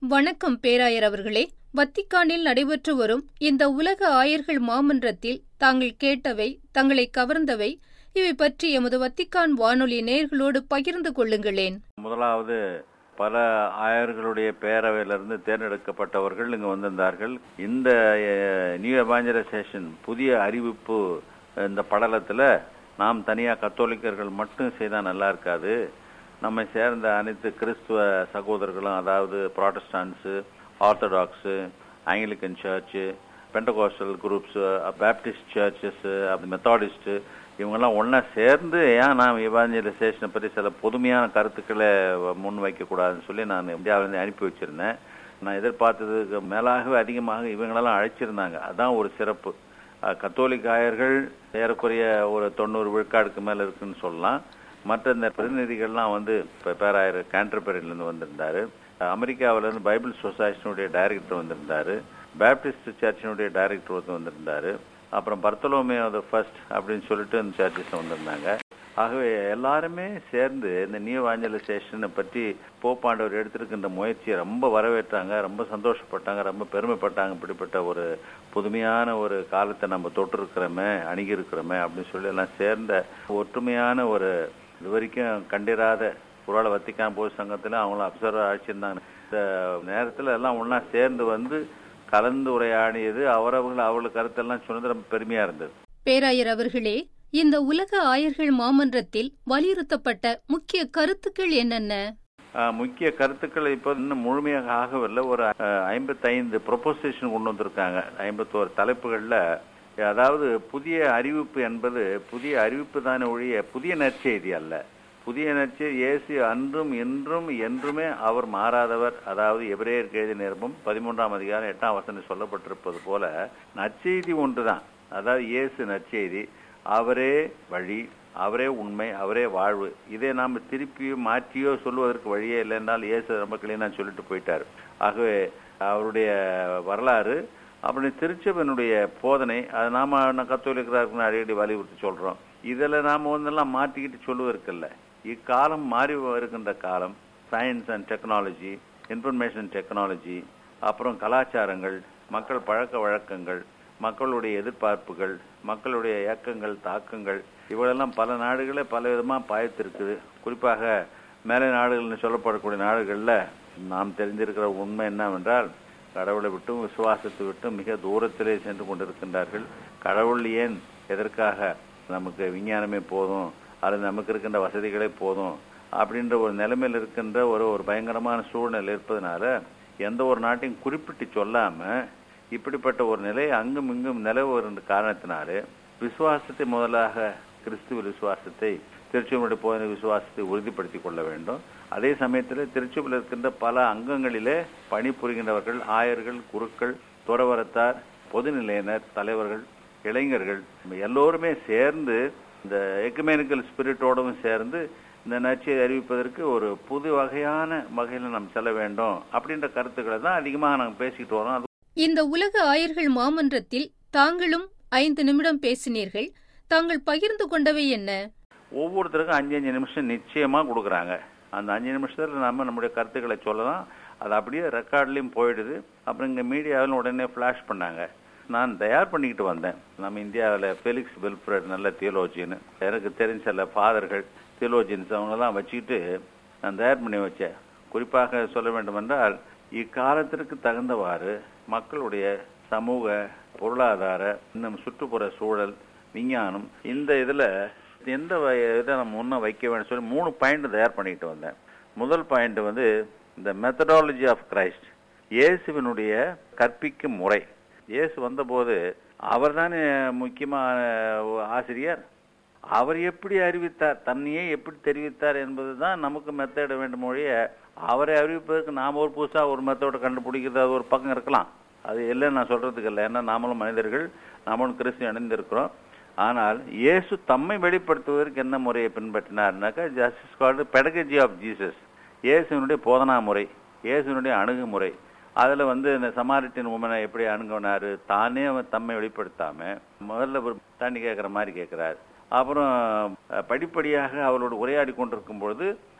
வணக்கம் பேராயர் அவர்களே வத்திக்கானில் நடைபெற்று வரும் இந்த உலக ஆயர்கள் மாமன்றத்தில் தாங்கள் கேட்டவை தங்களை கவர்ந்தவை இவை பற்றி எமது வத்திக்கான் வானொலி நேயர்களோடு பகிர்ந்து கொள்ளுங்களேன் முதலாவது பல ஆயர்களுடைய பேரவையிலிருந்து தேர்ந்தெடுக்கப்பட்டவர்கள் இங்கு வந்திருந்தார்கள் இந்த அஹ், நியூ எவாஞ்சலைசேஷன் புதிய அறிவிப்பு இந்த படலத்துல நாம் தனியா கத்தோலிக்கர்கள் மட்டும் செய்தா நல்லா இருக்காது நம்மை சேர்ந்த அனைத்து கிறிஸ்துவ சகோதரர்களும் அதாவது protestants orthodox Anglican church Pentecostal groups Baptist churches அப்படி மெத்தாடிஸ்ட் இவங்கெல்லாம் ஒண்ணா சேர்ந்து ஏன் நாம் இவாஞ்சலைசேஷனை பற்றி சில பொதுமையான கருத்துக்களை முன் வைக்கக்கூடாதுன்னு சொல்லி நான் இந்தியாவிலேருந்து அனுப்பி வச்சிருந்தேன் நான் எதிர்பார்த்ததுக்கு மேலாகவே அதிகமாக இவங்களெல்லாம் அழைச்சிருந்தாங்க அதான் ஒரு சிறப்பு அஹ், கத்தோலிக்க ஆயர்கள் ஏறக்குறைய ஒரு தொண்ணூறு விழுக்காடுக்கு மேல இருக்குன்னு சொல்லலாம் மற்ற இந்த பிரதிநிதிகள்லாம் வந்து இப்போ பேராயர் கேண்டர்பரியிலேருந்து வந்திருந்தாரு அமெரிக்காவிலேருந்து பைபிள் சொசைட்டினுடைய டைரக்டர் வந்திருந்தாரு பேப்டிஸ்ட் சர்ச்சினுடைய டைரக்டர் ஒருத்தர் வந்திருந்தாரு அப்புறம் பர்த்தலோமே த ஃபர்ஸ்ட் அப்படின்னு சொல்லிட்டு இந்த சர்ச்சஸ் வந்திருந்தாங்க ஆகவே எல்லாருமே சேர்ந்து இந்த நியூ வாஞ்சலைசேஷனை பற்றி போப்பாண்டவர் எடுத்திருக்கின்ற முயற்சியை ரொம்ப வரவேற்றாங்க ரொம்ப சந்தோஷப்பட்டாங்க ரொம்ப பெருமைப்பட்டாங்க இப்படிப்பட்ட ஒரு புதுமையான ஒரு காலத்தை நம்ம தொட்டிருக்கிறோமே அணுகியிருக்கிறோமே அப்படின்னு சொல்லி எல்லாம் சேர்ந்த ஒற்றுமையான ஒரு இது வரைக்கும் கண்டிராத ஒருவேளை வத்திக்கான் போய் சங்கத்தில் அவங்களும் அப்சர்வர் அழைச்சிருந்தாங்க இந்த நேரத்தில் எல்லாம் ஒன்றா சேர்ந்து வந்து கலந்து உரையாடியது அவரவர்கள் அவர்கள் கருத்தெல்லாம் சொன்னது ரொம்ப பெருமையா இருந்தது பேராயர் அவர்களே இந்த உலக ஆயர்கள் மாமன்றத்தில் வலியுறுத்தப்பட்ட முக்கிய கருத்துக்கள் என்னென்ன ஆஹ், முக்கிய கருத்துக்கள் இப்போ இன்னும் முழுமையாக ஆகவில்லை ஒரு ஐம்பத்தைந்து ப்ரொபோசிஷன் கொண்டு வந்திருக்காங்க ஐம்பத்தோரு தலைப்புகளில் அதாவது புதிய அறிவிப்பு என்பது புதிய அறிவிப்பு தானே ஒழிய புதிய நற்செய்தி அல்ல புதிய நற்செய்தி இயேசு அன்றும் இன்றும் என்றுமே அவர் மாறாதவர் அதாவது எபிரேயர் எழுதிய நிருபம் பதிமூன்றாம் அதிகாரம் எட்டாம் வசனம் சொல்லப்பட்டிருப்பது போல நற்செய்தி ஒன்றுதான் அதாவது இயேசு நற்செய்தி அவரே வழி அவரே உண்மை அவரே வாழ்வு இதை நாம் திருப்பியோ மாற்றியோ சொல்வதற்கு வழியே இல்லை என்றால் இயேசு ரொம்ப கிளீனா சொல்லிட்டு போயிட்டார் ஆகவே அவருடைய வரலாறு அப்படி திருச்சபனுடைய போதனை அது நாம நான் கத்தோலிக்கிறாருக்குன்னு அடிக்கடி வலியுறுத்தி சொல்றோம் இதுல நாம வந்தெல்லாம் மாற்றிக்கிட்டு சொல்லுவதற்கு இல்லை இக்காலம் மாறி வருகின்ற காலம் science and technology information technology அப்புறம் கலாச்சாரங்கள் மக்கள் பழக்க வழக்கங்கள் மக்களுடைய எதிர்பார்ப்புகள் மக்களுடைய இயக்கங்கள் தாக்கங்கள் இவையெல்லாம் பல நாடுகளே பல விதமா பாய்த்திருக்குது குறிப்பாக மேலை நாடுகள்னு சொல்லப்படக்கூடிய நாடுகள்ல நாம் தெரிஞ்சிருக்கிற உண்மை என்னவென்றால் கடவுளை விட்டும் விசுவாசத்தை விட்டும் மிக தூரத்திலே சென்று கொண்டிருக்கின்றார்கள் கடவுள் ஏன் எதற்காக நமக்கு விஞ்ஞானமே போதும் அல்லது நமக்கு இருக்கின்ற வசதிகளே போதும் அப்படின்ற ஒரு நிலைமையில் இருக்கின்ற ஒரு ஒரு பயங்கரமான சூழ்நிலை இருப்பதனால எந்த ஒரு நாட்டையும் குறிப்பிட்டு சொல்லாம இப்படிப்பட்ட ஒரு நிலை அங்கும் இங்கும் நிலவுகின்ற காரணத்தினாலே விசுவாசத்தை முதலாக கிறிஸ்துவ விசுவாசத்தை திருச்செங்கோடு போதனை விசுவாசத்தை உறுதிப்படுத்திக் கொள்ள வேண்டும் அதே சமயத்தில் திருச்செங்கோடு இருக்கின்ற பல அங்கங்களிலே பணிபுரிகின்றவர்கள் ஆயர்கள் குருக்கள் துறவரத்தார் பொதுநிலையினர் தலைவர்கள் இளைஞர்கள் எல்லோருமே சேர்ந்து இந்த எக்குமேனிக்கல் ஸ்பிரிட்டோடவும் சேர்ந்து இந்த நச்சையை அறிவிப்பதற்கு ஒரு புது வகையான வகையில் நாம் செல்ல வேண்டும் அப்படின்ற கருத்துக்களை தான் அதிகமாக நாங்கள் பேசிக்கிட்டு வரோம் அது இந்த உலக ஆயர்கள் மாமன்றத்தில் தாங்களும் ஐந்து நிமிடம் பேசினீர்கள் தாங்கள் பகிர்ந்து கொண்டவை என்ன ஒவ்வொருத்தருக்கும் அஞ்சு அஞ்சு நிமிஷம் நிச்சயமா கொடுக்குறாங்க அந்த அஞ்சு நிமிஷத்துல நம்ம நம்முடைய கருத்துக்களை சொல்லலாம் அது அப்படியே ரெக்கார்ட்லயும் போயிடுது அப்புறம் இங்க மீடியாவில் உடனே ஃபிளாஷ் பண்ணாங்க நான் தயார் பண்ணிக்கிட்டு வந்தேன் நம்ம இந்தியாவில் ஃபெலிக்ஸ் வில்ஃப்ரட் நல்ல தியோலோஜின்னு எனக்கு தெரிஞ்ச சில ஃபாதர்கள் தியோலோஜின்ஸ் அவங்கெல்லாம் வச்சுக்கிட்டு நான் தயார் பண்ணி வச்சேன் குறிப்பாக சொல்ல வேண்டுமென்றால் இக்காலத்திற்கு தகுந்தவாறு மக்களுடைய சமூக பொருளாதார இன்னும் சுற்றுப்புற சூழல் விஞ்ஞானம் இந்த இதுல எந்த வ- இதை நம்ம முன்ன வைக்க வேண்டும் சொல்லி மூணு பாயிண்ட் தயார் பண்ணிட்டு வந்தேன் முதல் பாயிண்ட் வந்து இந்த மெத்தடாலஜி ஆஃப் கிரைஸ்ட் இயேசுவினுடைய கற்பிக்கும் முறை இயேசு வந்தபோது அவர்தானே முக்கியமான ஆசிரியர் அவர் எப்படி அறிவித்தார் தன்னையே எப்படி தெரிவித்தார் என்பதுதான் நமக்கு மெத்தட வேண்டும் மொழிய அவரை அறிவிப்பதற்கு நாம ஒரு புதுசா ஒரு மெத்தோட கண்டுபிடிக்கிறது அது ஒரு பக்கம் இருக்கலாம் அது இல்லைன்னு நான் சொல்றதுக்கு இல்லை ஏன்னா நாமளும் மனிதர்கள் நாமளும் கிறிஸ்து அணிந்திருக்கிறோம் ஆனால் இயேசு தம்மை வெளிப்படுத்துவதற்கு என்ன முறையை பின்பற்றினார்னாக்கா justice called pedagogy of Jesus இயேசுனுடைய போதனா முறை இயேசுனுடைய அணுகுமுறை அதுல வந்து இந்த சமாரிட்டின் உமனை எப்படி அணுகுனாரு தானே அவன் தம்மை வெளிப்படுத்தாம முதல்ல ஒரு தண்ணி கேட்கிற மாதிரி கேட்கிறார் அப்புறம் அஹ், படிப்படியாக அவளோடு உரையாடி கொண்டிருக்கும் பொழுது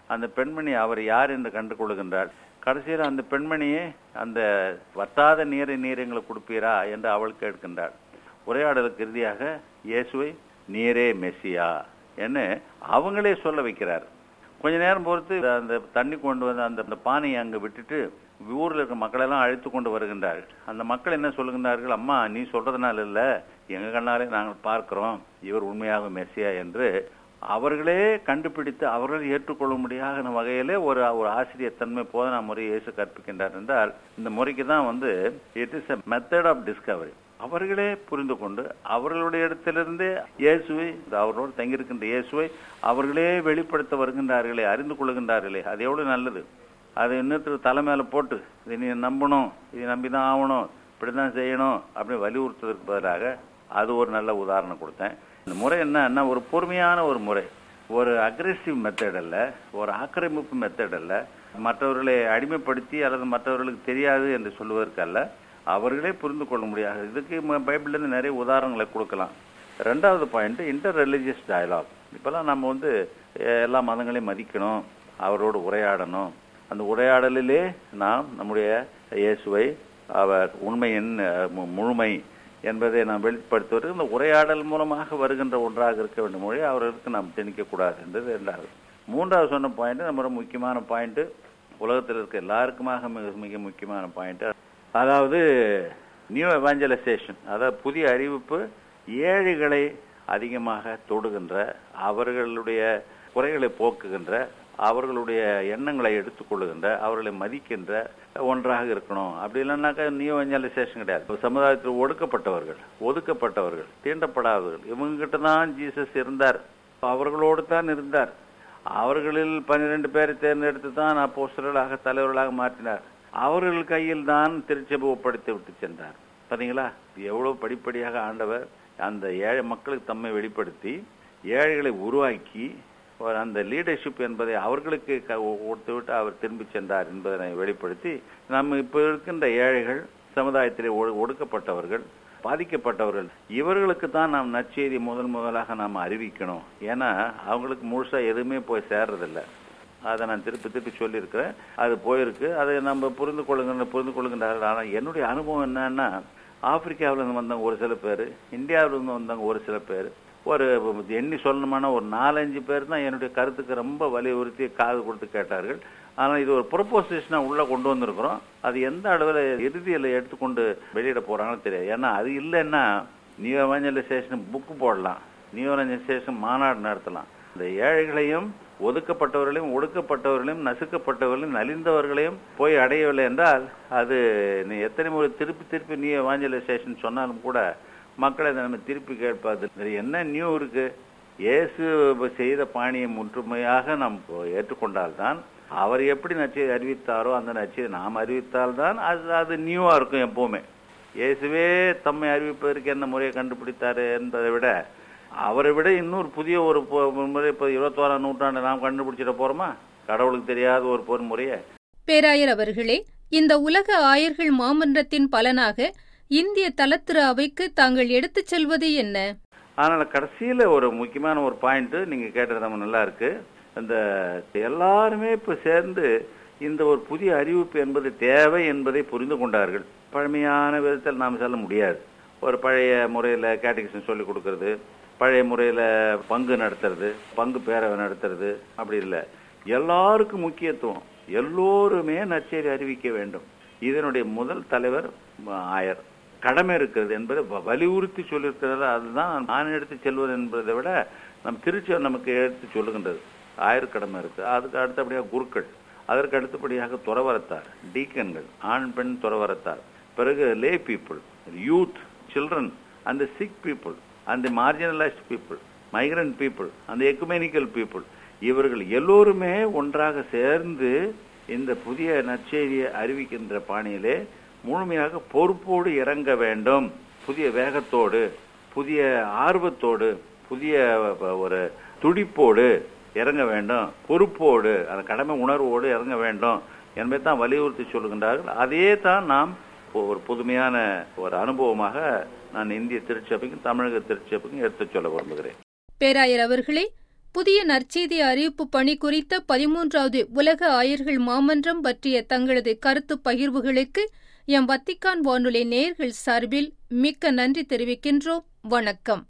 அந்த பெண்மணி அவர் யார் என்று கண்டு கொள்கின்றாள் கடைசியில் அந்த பெண்மணியே அந்த வத்தாத நீரை நீர் எங்களுக்கு கொடுப்பீரா என்று அவள் கேட்கின்றாள் உரையாடலுக்கு இறுதியாக இயேசுவை நீரே மெஸ்ஸியா என்று அவங்களே சொல்ல வைக்கிறார் கொஞ்ச நேரம் பொறுத்து அந்த தண்ணி கொண்டு வந்து அந்த அந்த பானையை அங்கே விட்டுட்டு ஊரில் இருக்க மக்களெல்லாம் அழைத்து கொண்டு வருகின்றார்கள் அந்த மக்கள் என்ன சொல்லுகின்றார்கள் அம்மா நீ சொல்றதுனால இல்ல எங்க கண்ணாலே நாங்கள் பார்க்கிறோம் இவர் உண்மையாக மெஸ்ஸியா என்று அவர்களே கண்டுபிடித்து அவர்கள் ஏற்றுக்கொள்ள முடியாத வகையிலே ஒரு ஒரு ஆசிரியர் தன்மை போதனா முறையை இயேசு கற்பிக்கின்றார் என்றால் இந்த முறைக்கு தான் வந்து it is a method of discovery அவர்களே புரிந்து கொண்டு அவர்களுடைய இடத்திலிருந்தே இயேசுவை அவர்களோடு தங்கியிருக்கின்ற இயேசுவை அவர்களே வெளிப்படுத்த வருகின்றார்களே அறிந்து கொள்கின்றார்களே அது எவ்வளவு நல்லது அது இன்னொருத்தர் தலை மேல போட்டு இதை நீ நம்பணும் இதை நம்பி தான் ஆகணும் இப்படிதான் செய்யணும் அப்படின்னு வலியுறுத்துவதற்கு பதிலாக அது ஒரு நல்ல உதாரணம் கொடுத்தேன் இந்த முறை என்னன்னா ஒரு பொறுமையான ஒரு முறை ஒரு அக்ரெசிவ் மெத்தட் அல்ல ஒரு ஆக்கிரமிப்பு மெத்தட் அல்ல மற்றவர்களை அடிமைப்படுத்தி அல்லது மற்றவர்களுக்கு தெரியாது என்று சொல்வதற்கு அல்ல அவர்களே புரிந்து கொள்ள முடியாது இதுக்கு பைபிள்லேருந்து நிறைய உதாரணங்களை கொடுக்கலாம் ரெண்டாவது பாயிண்ட் இன்டர் ரிலிஜியஸ் டயலாக் இப்போல்லாம் நம்ம வந்து எல்லா மதங்களையும் மதிக்கணும் அவரோடு உரையாடணும் அந்த உரையாடலிலே நாம் நம்முடைய இயேசுவை அவர் உண்மையின் முழுமை என்பதை நாம் வெளிப்படுத்துவது இந்த உரையாடல் மூலமாக வருகின்ற ஒன்றாக இருக்க வேண்டும் மொழி அவர்களுக்கு நாம் திணிக்க கூடாது என்றது இரண்டாவது மூன்றாவது சொன்ன பாயிண்ட் நம்ம ரொம்ப முக்கியமான பாயிண்ட் உலகத்தில் இருக்க எல்லாருக்குமாக மிக மிக முக்கியமான பாயிண்ட் அதாவது நியூ எவாஞ்சலைசேஷன் அதாவது புதிய அறிவிப்பு ஏழைகளை அதிகமாக தொடுகின்ற அவர்களுடைய குறைகளை போக்குகின்ற அவர்களுடைய எண்ணங்களை எடுத்துக்கொள்ளுகின்ற அவர்களை மதிக்கின்ற ஒன்றாக இருக்கணும் அப்படி இல்லைன்னாக்கா நியூ எவாஞ்சலைசேஷன் கிடையாது சமுதாயத்தில் ஒடுக்கப்பட்டவர்கள் ஒதுக்கப்பட்டவர்கள் தீண்டப்படாதவர்கள் இவங்க கிட்ட தான் ஜீசஸ் இருந்தார் அவர்களோடு தான் இருந்தார் அவர்களில் பன்னிரண்டு பேரை தேர்ந்தெடுத்து தான் அப்போஸ்தலர்களாக தலைவர்களாக மாற்றினார் அவர்கள் கையில் தான் திருச்சபை ஒப்படைத்து விட்டு சென்றார் பாத்தீங்களா எவ்வளவு படிப்படியாக ஆண்டவர் அந்த ஏழை மக்களுக்கு தம்மை வெளிப்படுத்தி ஏழைகளை உருவாக்கி அந்த லீடர்ஷிப் என்பதை அவர்களுக்கு கொடுத்து விட்டு அவர் திரும்பி சென்றார் என்பதனை வெளிப்படுத்தி நம்ம இப்ப இருக்கின்ற ஏழைகள் சமுதாயத்திலே ஒடுக்கப்பட்டவர்கள் பாதிக்கப்பட்டவர்கள் இவர்களுக்கு தான் நாம் நற்செய்தி முதல் முதலாக நாம் அறிவிக்கணும் ஏன்னா அவங்களுக்கு முழுசா எதுவுமே போய் சேர்றதில்லை அதை நான் திருப்பி திருப்பி சொல்லியிருக்கிறேன் அது போயிருக்கு அதை நம்ம புரிந்து கொள்ளுங்க புரிந்து கொள்ளுகின்றார்கள் ஆனால் என்னுடைய அனுபவம் என்னன்னா ஆப்பிரிக்காவில இருந்து வந்தவங்க ஒரு சில பேர் இந்தியாவில இருந்து வந்தவங்க ஒரு சில பேர் ஒரு எண்ணி சொல்லணுமான ஒரு நாலஞ்சு பேர் தான் என்னுடைய கருத்துக்கு ரொம்ப வலியுறுத்தி காது கொடுத்து கேட்டார்கள் ஆனால் இது ஒரு ப்ரொபோசிஷனா உள்ள கொண்டு வந்திருக்கிறோம் அது எந்த அளவில் இறுதியில் எடுத்துக்கொண்டு வெளியிட போறாங்கன்னு தெரியாது ஏன்னா அது இல்லைன்னா நியூ எவாஞ்சலைசேஷன் புக்கு போடலாம் நியூ எவாஞ்சலைசேஷன் மாநாடு நடத்தலாம் இந்த ஏழைகளையும் ஒதுக்கப்பட்டவர்களையும் ஒடுக்கப்பட்டவர்களையும் நசுக்கப்பட்டவர்களையும் நலிந்தவர்களையும் போய் அடையவில்லை என்றால் அது நீ எத்தனை முறை திருப்பி திருப்பி நியூ எவாஞ்சலைசேஷன் சொன்னாலும் கூட மக்களை நம்ம திருப்பி கேட்பாது என்ன நியூ இருக்கு இயேசு செய்த பாணியை முற்றுமையாக நாம் ஏற்றுக்கொண்டால்தான் அவர் எப்படி நச்சை அறிவித்தாரோ அந்த நச்சை நாம் அறிவித்தால்தான் அது அது நியூவா இருக்கும் எப்பவுமே இயேசுவே தம்மை அறிவிப்பதற்கு என்ன முறையை கண்டுபிடித்தாரு என்பதை விட அவரை விட இன்னொரு புதிய ஒரு முறை இப்போ இருபத்தோராம் நூற்றாண்டு நாம் கண்டுபிடிச்சிட போறோமா கடவுளுக்கு தெரியாத ஒரு பொன்முறையை பேராயர் அவர்களே இந்த உலக ஆயர்கள் மாமன்றத்தின் பலனாக இந்திய தலத்திரு அவைக்கு தாங்கள் எடுத்துச் செல்வது என்ன ஆனால் கடைசியில ஒரு முக்கியமான ஒரு பாயிண்ட் நீங்க கேட்டது நம்ம நல்லா இருக்கு இந்த எல்லாருமே இப்ப சேர்ந்து இந்த ஒரு புதிய அறிவிப்பு என்பது தேவை என்பதை புரிந்து கொண்டார்கள் பழமையான விதத்தில் நாம் செல்ல முடியாது ஒரு பழைய முறையில கேட்டகிசன் சொல்லி கொடுக்கறது பழைய முறையில பங்கு நடத்துறது பங்கு பேரவை நடத்துறது அப்படி இல்லை எல்லாருக்கும் முக்கியத்துவம் எல்லோருமே நற்செய்தி அறிவிக்க வேண்டும் இதனுடைய முதல் தலைவர் ஆயர் கடமை இருக்கிறது என்பதை வலியுறுத்தி சொல்லியிருக்கிறது அதுதான் நான் எடுத்து செல்வது என்பதை விட நம் திருச்சி நமக்கு எடுத்து சொல்லுகின்றது ஆயர் கடமை இருக்கு அதுக்கு அடுத்தபடியாக குருக்கள் அதற்கு அடுத்தபடியாக துறவரத்தார் டீக்கன்கள் ஆண் பெண் துறவரத்தார் பிறகு லே பீப்புள் யூத் சில்ட்ரன் அந்த சிக் பீப்புள் அந்த மார்ஜினலைஸ்ட் பீப்புள் மைக்ரண்ட் பீப்புள் அந்த எக்குமெனிக்கல் பீப்புள் இவர்கள் எல்லோருமே ஒன்றாக சேர்ந்து இந்த புதிய நற்செய்தியை அறிவிக்கின்ற பாணியிலே முழுமையாக பொறுப்போடு இறங்க வேண்டும் புதிய வேகத்தோடு புதிய ஆர்வத்தோடு புதிய ஒரு துடிப்போடு இறங்க வேண்டும் பொறுப்போடு அந்த கடமை உணர்வோடு இறங்க வேண்டும் என்பதை தான் வலியுறுத்தி சொல்லுகின்றார்கள் அதே தான் நாம் ஒரு புதுமையான ஒரு அனுபவமாக நான் இந்திய திருச்சபைக்கும் தமிழக திருச்சபைக்கும் எடுத்துச் சொல்ல விரும்புகிறேன் பேராயர் அவர்களே புதிய நற்செய்தி அறிவிப்பு பணி குறித்த பதிமூன்றாவது உலக ஆயர்கள் மாமன்றம் பற்றிய தங்களது கருத்து பகிர்வுகளுக்கு எம் வத்திக்கான் வானொலி நேயர்கள் சார்பில் மிக்க நன்றி தெரிவிக்கின்றோம் வணக்கம்